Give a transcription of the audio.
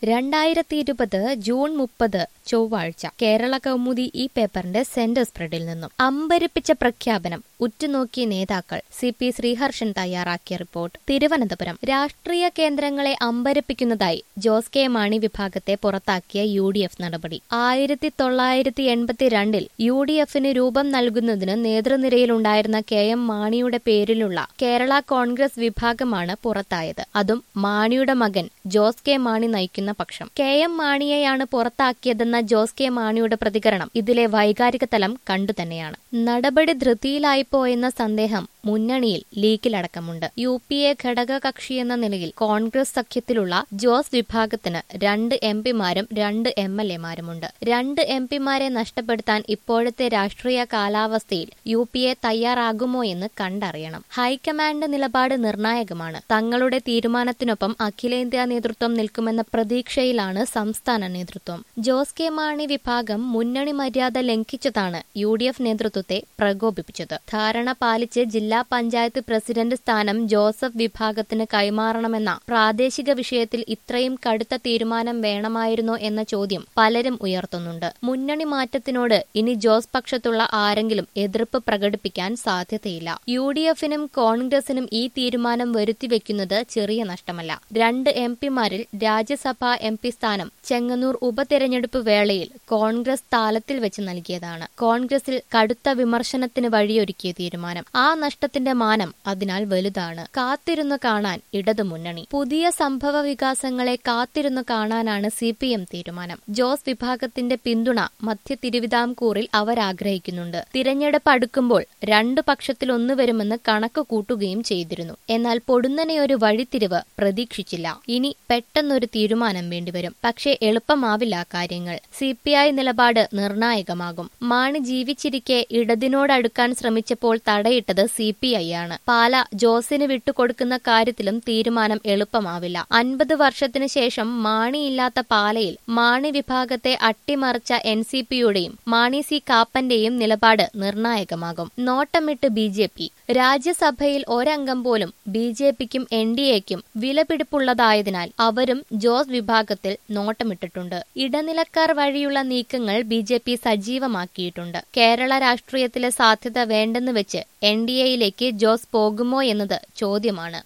രണ്ടായിരത്തി ഇരുപത് ജൂൺ മുപ്പത് ചൊവ്വാഴ്ച കേരള കൗമുദി ഈ പേപ്പറിന്റെ സെന്റർ സ്പ്രെഡിൽ നിന്നും അമ്പരിപ്പിച്ച പ്രഖ്യാപനം ഉറ്റുനോക്കിയ നേതാക്കൾ സി പി ശ്രീഹർഷൻ തയ്യാറാക്കിയ റിപ്പോർട്ട് തിരുവനന്തപുരം രാഷ്ട്രീയ കേന്ദ്രങ്ങളെ അമ്പരപ്പിക്കുന്നതായി ജോസ് കെ മാണി വിഭാഗത്തെ പുറത്താക്കിയ യു ഡി എഫ് നടപടി ആയിരത്തി തൊള്ളായിരത്തി എൺപത്തിരണ്ടിൽ യു ഡി എഫിന് രൂപം നൽകുന്നതിന് നേതൃനിരയിലുണ്ടായിരുന്ന കെ എം മാണിയുടെ പേരിലുള്ള കേരള കോൺഗ്രസ് വിഭാഗമാണ് പുറത്തായത് അതും മാണിയുടെ മകൻ ജോസ് കെ മാണി നയിക്കുന്ന പക്ഷം കെ എം മാണിയെയാണ് പുറത്താക്കിയതെന്ന ജോസ് കെ മാണിയുടെ പ്രതികരണം ഇതിലെ വൈകാരിക തലം കണ്ടുതന്നെയാണ് നടപടി ധൃതിയിലായിപ്പോയെന്ന സന്ദേഹം മുന്നണിയിൽ ലീക്കിലടക്കമുണ്ട് യു പി എ ഘടകകക്ഷി എന്ന നിലയിൽ കോൺഗ്രസ് സഖ്യത്തിലുള്ള ജോസ് വിഭാഗത്തിന് രണ്ട് എം പിമാരും രണ്ട് എം എൽ എമാരുമുണ്ട് രണ്ട് എം പിമാരെ നഷ്ടപ്പെടുത്താൻ ഇപ്പോഴത്തെ രാഷ്ട്രീയ കാലാവസ്ഥയിൽ യു പി എ തയ്യാറാകുമോ എന്ന് കണ്ടറിയണം ഹൈക്കമാൻഡ് നിലപാട് നിർണായകമാണ് തങ്ങളുടെ തീരുമാനത്തിനൊപ്പം അഖിലേന്ത്യാ നേതൃത്വം നിൽക്കുമെന്ന പ്രതീക്ഷയിലാണ് സംസ്ഥാന നേതൃത്വം ജോസ് കെ മാണി വിഭാഗം മുന്നണി മര്യാദ ലംഘിച്ചതാണ് യു ഡി എഫ് നേതൃത്വത്തെ പ്രകോപിപ്പിച്ചത് ധാരണ പാലിച്ച് ജില്ലാ പഞ്ചായത്ത് പ്രസിഡന്റ് സ്ഥാനം ജോസഫ് വിഭാഗത്തിന് കൈമാറണമെന്ന പ്രാദേശിക വിഷയത്തിൽ ഇത്രയും കടുത്ത തീരുമാനം വേണമായിരുന്നോ എന്ന ചോദ്യം പലരും ഉയർത്തുന്നുണ്ട് മുന്നണി മാറ്റത്തിനോട് ഇനി ജോസ് പക്ഷത്തുള്ള ആരെങ്കിലും എതിർപ്പ് പ്രകടിപ്പിക്കാൻ സാധ്യതയില്ല യു ഡി എഫിനും കോൺഗ്രസിനും ഈ തീരുമാനം വരുത്തിവെക്കുന്നത് ചെറിയ നഷ്ടമല്ല രണ്ട് എം പിമാരിൽ രാജ്യസഭാ എം പി സ്ഥാനം ചെങ്ങന്നൂർ ഉപതെരഞ്ഞെടുപ്പ് വേളയിൽ കോൺഗ്രസ് താലത്തിൽ വെച്ച് നൽകിയതാണ് കോൺഗ്രസിൽ കടുത്ത വിമർശനത്തിന് വഴിയൊരുക്കിയ തീരുമാനം ആ നഷ്ടത്തിന്റെ മാനം അതിനാൽ വലുതാണ് കാത്തിരുന്നു കാണാൻ ഇടതു മുന്നണി പുതിയ സംഭവ വികാസങ്ങളെ കാത്തിരുന്നു കാണാനാണ് സി പി എം തീരുമാനം ജോസ് വിഭാഗത്തിന്റെ പിന്തുണ മധ്യ തിരുവിതാംകൂറിൽ അവർ ആഗ്രഹിക്കുന്നുണ്ട് തിരഞ്ഞെടുപ്പ് അടുക്കുമ്പോൾ രണ്ടു പക്ഷത്തിൽ ഒന്ന് വരുമെന്ന് കണക്ക് കൂട്ടുകയും ചെയ്തിരുന്നു എന്നാൽ പൊടുന്നനെ ഒരു വഴിത്തിരിവ് പ്രതീക്ഷിച്ചില്ല ഇനി പെട്ടെന്നൊരു തീരുമാനം വേണ്ടിവരും പക്ഷേ എളുപ്പമാവില്ല കാര്യങ്ങൾ സി പി ഐ നിലപാട് നിർണായകമാകും മാണി ജീവിച്ചിരിക്കെ ഇടതിനോടടുക്കാൻ ശ്രമിച്ചപ്പോൾ തടയിട്ടത് സി പി ഐ ആണ് പാല ജോസിന് വിട്ടുകൊടുക്കുന്ന കാര്യത്തിലും തീരുമാനം എളുപ്പമാവില്ല അൻപത് വർഷത്തിനു ശേഷം മാണിയില്ലാത്ത പാലയിൽ മാണി വിഭാഗത്തെ അട്ടിമറിച്ച എൻ സി പിയുടെയും മാണി സി കാപ്പന്റെയും നിലപാട് നിർണായകമാകും നോട്ടമിട്ട് ബി ജെ പി രാജ്യസഭയിൽ ഒരംഗം പോലും ബി ജെ പിക്കും എൻ ഡി എക്കും വിലപിടിപ്പുള്ളതായതിനാൽ അവരും ജോസ് വിഭാഗത്തിൽ നോട്ടമിട്ടിട്ടുണ്ട് ഇടനിലക്കാർ വഴിയുള്ള നീക്കങ്ങൾ ബി ജെ പി സജീവമാക്കിയിട്ടുണ്ട് കേരള രാഷ്ട്രീയത്തിലെ സാധ്യത വേണ്ടെന്ന് വെച്ച് എൻ ഡി എയിലേക്ക് ജോസ് പോകുമോ എന്നത് ചോദ്യമാണ്